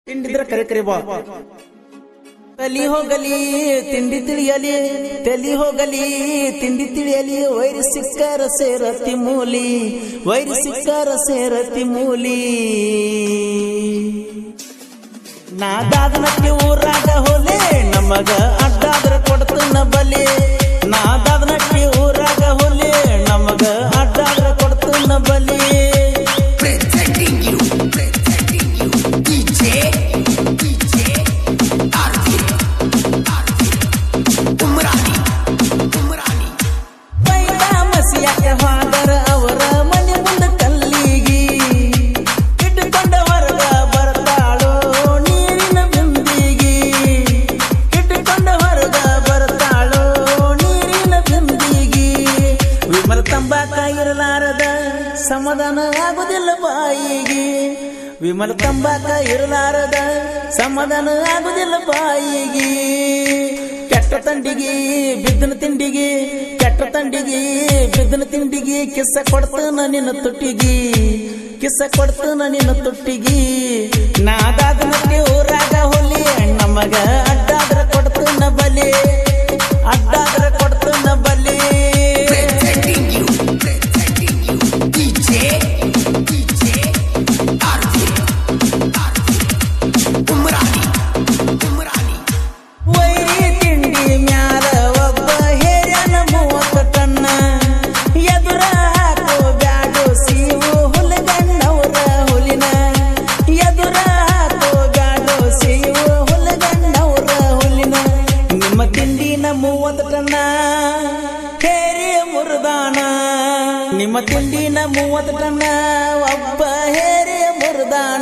ತಿಂಡಿದ್ರ ಕರೆ ಕರೆ ಬಾ ತಲಿ ಹೋಗಲಿ ತಿಂಡಿ ತಿಳಿಯಲಿ ತಲಿ ಹೋಗಲಿ ತಿಂಡಿ ತಿಳಿಯಲಿ ವೈರಿ ಸಿಕ್ಕರ ಸೇರತಿ ಮೂಲಿ ವೈರಿ ಸಿಕ್ಕರ ಸೇರತಿ ಮೂಲಿ ನಾದಾದನಕ್ಕೆ ಊರಾಗ ಹೋಲೆ ನಮಗ ಅಡ್ಡಾದ್ರ ಕೊಡ್ತನ ಬಲಿ ನಾದಾದನಕ್ಕೆ ಊರಾಗ ಹೋಲೆ ನಮಗ ಅಡ್ಡಾದ್ರ ಕೊಡ್ತನ ಬಲಿ Presenting you, presenting you, DJ, DJ, Arvin, Arvin, Umrani, Umrani. ಬೈಲ ಮಸಿಯಾಕ ಹಾದರ ಅವರ ಮನೆ ಮುಂದ ಕಲ್ಲಿಗಿ ಇಟ್ಟುಕೊಂಡ ಹೊರಗ ಬರ್ತಾಳೋ ನೀರಿನ ಬಿಂದಿಗಿ ಇಟ್ಟುಕೊಂಡ ಹೊರಗ ಬರ್ತಾಳೋ ನೀರಿನ ಬಿಂದಿಗಿ ವಿಮಲ ತಂಬಾಕ ಇರಲಾರದ ಸಮಾಧಾನ ಆಗುದಿಲ್ಲ ಬಾಯಿಗೆ ವಿಮಲ ತಂಬಾಕ ಇರಲಾರದ ಸಮಾಧಾನ ಆಗುದಿಲ್ಲ ಬಾಯಿಗೆ ಕೆಟ್ಟ ತಂಡಿಗೆ ಬಿದ್ದನ ತಿಂಡಿಗೆ ಕೆಟ್ಟ ತಂಡಿಗೆ ಬಿದ್ದನ ತಿಂಡಿಗೆ ಕಿಸ್ಸ ಕೊಡ್ತಾನ ನಿನ್ನ ತುಟ್ಟಿಗೆ ಕಿಸ್ಸ ಕೊಡ್ತಾನ ನಿನ್ನ ತುಟ್ಟಿಗೆ ನಾದಾದ ಮತ್ತೆ ಊರಾಗ ಹೋಲಿ ನಮಗ ಅಡ್ಡಾದ್ರ ಕೊಡ್ತಾನ ಬಲಿ ಅಡ್ಡಾದ್ರ ಕೊಡ್ತಾನ ಬಲಿ Presenting you, presenting you, DJ, DJ, Arvin, Arvin, Umrani, Umrani. ವೈರಿ ತಿಂಡಿ ಮ್ಯಾಲ ಒಬ್ಬ ಹೇರ್ಯನ ಮೂವತ್ತು ಟನ್ನ ಎದುರ ಹಾಕೋ ಬ್ಯಾಡು ಸೀವು ಹುಲಗಣ್ಣವರ ಹುಲಿನ ಎದುರ ಹಾಕೋ ಬ್ಯಾಡು ಸೀವು ಹುಲಗಣ್ಣವರ ಹುಲಿನ ನಿಮ್ಮ ತಿಂಡಿನ ಮೂವತ್ತು ಟನ್ನ ಹೇರಿಯ ಮುರುದಾನ ನಿಮ್ಮ ತಿಂಡಿನ ಮೂವತ್ತು ಟನ್ನ ಒಬ್ಬ ಹೇರಿಯ ಮುರುದಾನ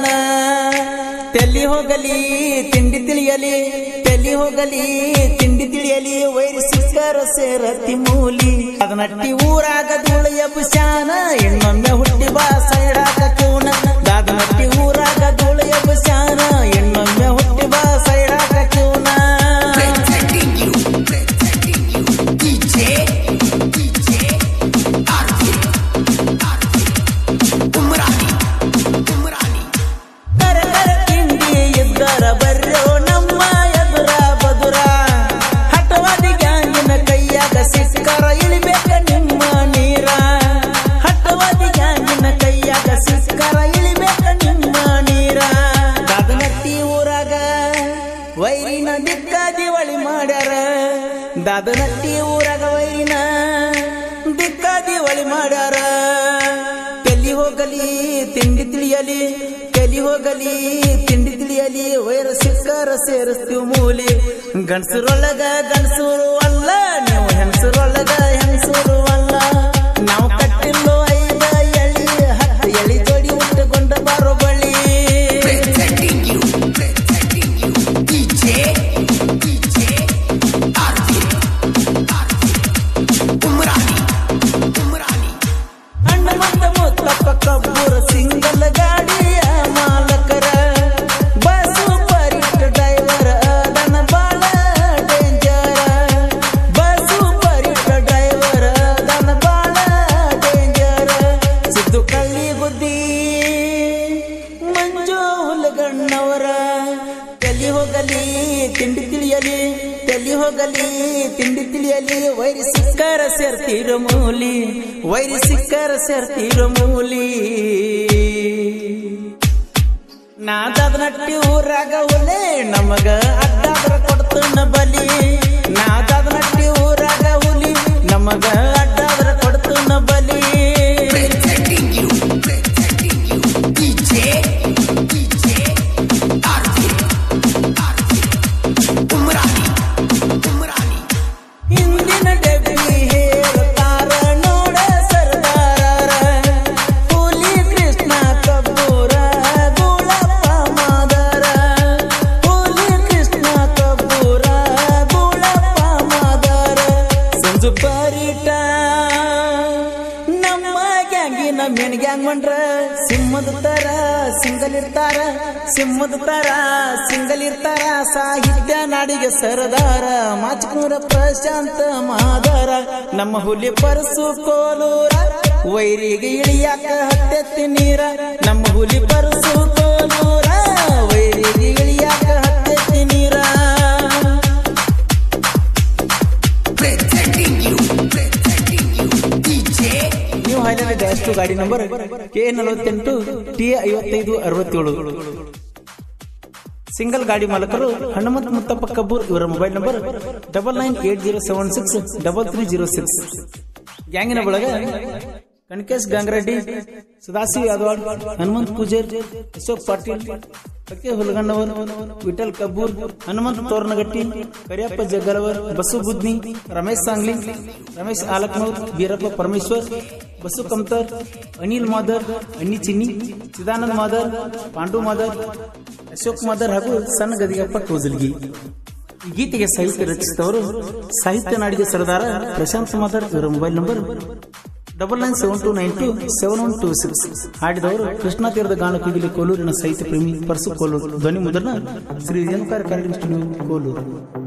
ತಲಿ ಹೋಗಲಿ ತಿಂಡಿ ತಿಳಿಯಲಿ ತಲಿ ಹೋಗಲಿ ತಿಂಡಿ ತಿಳಿಯಲಿ ವೈರಿ ಸಿಕ್ಕರ ಸೇರತಿ ಮೂಲಿ ಅದನಟ್ಟಿ ಊರಾಗ ಧೂಳು ಎಬ್ಬುಶಾನ ಇನ್ನೊಮ್ಮೆ ಹುಟ್ಟಿ ಬಾ ಸೈಡಾಕ ಕೂನ ದಾದನಟ್ಟಿ ಊರಾಗ ಧೂಳು ಎಬ್ಬುಶಾನ ಇನ್ನೊಮ್ಮೆ ಹುಟ್ಟಿ ಬಾ ಸೈಡಾಕ ಕೂನ Presenting you, presenting you, DJ, DJ, Arvin, Arvin, Umrani, Umrani. ಕರ ಕರ ತಿಂಡಿ ಇದ್ದರ ಬರ್ರೋ ನಮ್ಮ ಎದುರ ಬದುರ ಹಠವಾದಿ ಗ್ಯಾಂಗಿನ ಕೈಯಾಗ ಸಿಕ್ಕರ ಇಳಿಬೇಕ ನಿಮ್ಮ ನೀರ ಹಠವಾದಿ ಗ್ಯಾಂಗಿನ ಕೈಯಾಗ ಸಿಕ್ಕರ ಇಳಿಬೇಕ ನಿಮ್ಮ ನೀರ ದಾದನಟ್ಟಿ ಊರಾಗ ವೈರಿನ ದಿಕ್ಕ ದಿವಳಿ ಮಾಡ್ಯಾರ ದಾದನಟ್ಟಿ ಊರಾಗ ವೈರಿನ ದಿಕ್ಕ ದಿವಳಿ ಮಾಡ್ಯಾರ ತಲಿ ಹೋಗಲಿ ತಿಂಡಿ ತಿಳಿಯಲಿ ತಲಿ ಹೋಗಲಿ ತಿಂಡಿ ತಿಳಿಯಲಿ ವೈರ ಸಿಕ್ಕರ ಸೇರಿಸ್ತೀವಿ ಮೂಲಿ ಗಂಡಸರೊಳಗ ಗಂಡಸೂರು ಅಲ್ಲ ನೀವು ಹೆಂಗಸರೊಳಗ ಹೆಂಗಸೂರು ಅಲ್ಲ ನಾವು ಕಟ್ಟಿಲ್ಲೋ ಐದ ಎಳಿ ಹತ್ತು ಎಳಿ ಜೋಡಿ ಉಟ್ಟುಕೊಂಡ ಬಾರೋ ಬಳಿ Presenting you, presenting you, DJ, DJ, Arvin, Arvin, Umrani, Umrani. ಅಣ್ಣ ಮತ್ತ ಮುತ್ತಪ್ಪ ಕಬ್ಬೂರ ಸಿಂಗಲ್ ಗಾಡಿಯ ಮಾಲಕರ ಬಸ್ಸು ಪರಿಟ್ ಡ್ರೈವರ್ ಅದನ ಬಾಳ ಡೇಂಜರ ಬಸ್ಸು ಪರಿಟ್ ಡ್ರೈವರ್ ಅದನ ಬಾಳ ಡೇಂಜರ ಸಿದ್ದು ಕಳ್ಳಿ ಬುದ್ಧಿ ಮಂಜು ಹುಲಗಣ್ಣವರ ತಲಿ ಹೋಗಲಿ ತಿಂಡಿ ತಿಳಿಯಲಿ ತಲಿ ಹೋಗಲಿ ತಿಂಡಿ ತಿಳಿಯಲಿ ವೈರಿ ಸಿಕ್ಕರ ಸೇರ್ತೀರ ಮೂಲಿ ವೈರಿ ಸಿಕ್ಕರ ಸೇರ್ತೀರ ಮೂಲಿ ನಾದಾದ ನಟ್ಟಿ ಊರಾಗ ಒಲೆ ನಮಗ ಅಡ್ಡಾದ್ರ ಕೊಡ್ತನ ಬಲಿ ನಾದಾದ ನಟ್ಟಿ ಊರಾಗ ಹುಲಿ ನಮಗ ಅಡ್ಡಾದ್ರ ಕೊಡ್ತನ ಬಲಿ Presenting you, presenting you, DJ, DJ, Arvin, Arvin, Umrani, Umrani. ಹಿಂದಿನ ಡಬ್ಬಿ ಹೇರುತ್ತಾರ ನೋಡ ಸರ್ದಾರ ಹುಲಿ ಕೃಷ್ಣ ಕಬ್ಬೂರ ಗುಳಪ್ಪ ಮಾದರ ಹುಲಿ ಕೃಷ್ಣ ಕಬ್ಬೂರ ಗುಳಪ್ಪ ಮಾದರ ಸಂಜು ಪರಿಟ ನಮ್ಮ ಗ್ಯಾಂಗಿನ ಮೆನ್ ಗ್ಯಾಂಗ್ ಮಂಡ್ರ ಸಿಂಹದ ತರ ಸಿಂಗಲ್ ಇರ್ತಾರ ಸಿಂಹದ ತರ ಸಿಂಗಲ್ ಇರ್ತಾರ ಸಾಹಿತ್ಯ ನಾಡಿಗೆ ಸರದಾರ ಮಾಚಕೂರ ಪ್ರಶಾಂತ ಮಾದರ ನಮ್ಮ ಹುಲಿ ಪರಸು ಕೋಲೂರ ವೈರಿಗೆ ಇಳಿಯಾಕ ಹತ್ತೆತ್ತಿ ನೀರ ನಮ್ಮ ಹುಲಿ ಪರಸು ಕೋಲೂರ ವೈರಿಗೆ ಗಾಡಿ ನಂಬರ್ ಕೆ ನಲವತ್ತೆಂಟು ಟಿ ಐವತ್ತೈದು ಅರವತ್ತೇಳು ಸಿಂಗಲ್ ಗಾಡಿ ಮಾಲಕರು ಹನುಮಂತ್ ಮುತ್ತಪ್ಪ ಕಬ್ಬೂರ್ ಇವರ mobile number double nine eight zero seven six double three zero six ಗ್ಯಾಂಗಿನ ಬಳಗ ಕನಕೇಶ್ ಗಂಗರೆಡ್ಡಿ ಸದಾಶಿವ ಯಾದವಾಡ್ ಹನುಮಂತ್ ಪೂಜಾರ್ ಅಶೋಕ್ ಪಾಟೀಲ್ ಪಕ್ಕೆ ಹುಲಗಣ್ಣವರ್ ವಿಠಲ್ ಕಬ್ಬೂರ್ ಹನುಮಂತ್ ತೋರ್ನಗಟ್ಟಿ ಕರಿಯಪ್ಪ ಜಗ್ಗಲವರ್ ಬಸು ಬುದ್ನಿ ರಮೇಶ್ ಸಾಂಗ್ಲಿ ರಮೇಶ್ ಆಲಕ್ನೂರ್ ಬೀರಪ್ಪ ಪರಮೇಶ್ವರ್ ಬಸು ಕಮ್ತರ್ ಅನಿಲ್ ಮಾದರ್ ಅಣ್ಣಿ ಚಿನ್ನಿ ಚಿದಾನಂದ್ ಮಾದರ್ ಪಾಂಡು ಮಾದರ್ ಅಶೋಕ್ ಮಾದರ್ ಹಾಗೂ ಸಣ್ಣ ಗದಿಗಪ್ಪ ಕೋಜಲ್ಗಿ ಈ ಗೀತೆಗೆ ಸಾಹಿತ್ಯ ರಚಿಸಿದವರು ಸಾಹಿತ್ಯ ನಾಡಿಗೆ ಸರದಾರ ಪ್ರಶಾಂತ್ ಮಾದರ್ ಇವರ mobile number double nine seven two nine two seven one two six ಹಾಡಿದವರು ಕೃಷ್ಣಾ ತೀರದ ಗಾನ ಕುಗಿಲಿ ಕೋಲೂರಿನ ಸಾಹಿತ್ಯ ಪ್ರೇಮಿ ಪರಸು ಕೋಲೂರು ಧ್ವನಿ ಮುದ್ರಣ ಶ್ರೀ ರೇಣುಕಾರ ಕನ್ನಡ ಸ್ಟುಡಿಯೋ ಕೋಲೂರು